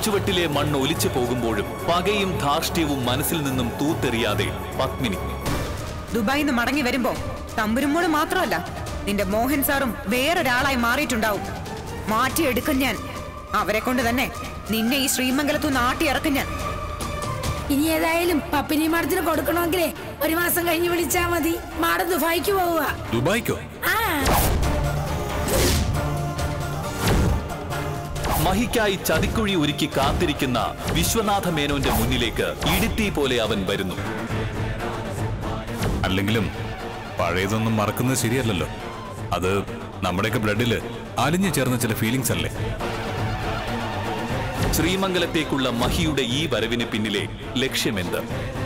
ചുവട്ടിലെ മണ്ണ് ഒലിച്ചു പോകുമ്പോഴും പകയും ധാർഷ്ട്യവും മനസ്സിൽ നിന്നും തൂത്തെറിയാതെ പത്മിനി ദുബായിൽ നിന്ന് മടങ്ങി വരുമ്പോ തമ്പുരുമോള് മാത്രമല്ല നിന്റെ മോഹൻ സാറും വേറൊരാളായി മാറിയിട്ടുണ്ടാവും മാറ്റിയെടുക്കും ഞാൻ അവരെ കൊണ്ട് തന്നെ നിന്നെ ഈ ശ്രീമംഗലത്തു നാട്ടി ഇറക്കും ഞാൻ ഇനി ഏതായാലും പപ്പിനി മാഡത്തിന് കൊടുക്കണമെങ്കിലേ ഒരു മാസം കഴിഞ്ഞ് വിളിച്ചാ മതി മാഡം ദുബായിക്ക് പോവുക ദുബായ്ക്കോ ആ മഹിക്കായി ചതിക്കുഴി ഒരുക്കി കാത്തിരിക്കുന്ന വിശ്വനാഥ മേനോന്റെ മുന്നിലേക്ക് ഇടിത്തീ പോലെ അവൻ വരുന്നു അല്ലെങ്കിലും പഴയതൊന്നും മറക്കുന്നത് ശരിയല്ലല്ലോ അത് നമ്മുടെയൊക്കെ ബ്ലഡില് അലിഞ്ഞു ചേർന്ന ചില ഫീലിങ്സ് അല്ലേ ശ്രീമംഗലത്തേക്കുള്ള മഹിയുടെ ഈ വരവിന് പിന്നിലെ ലക്ഷ്യമെന്ത്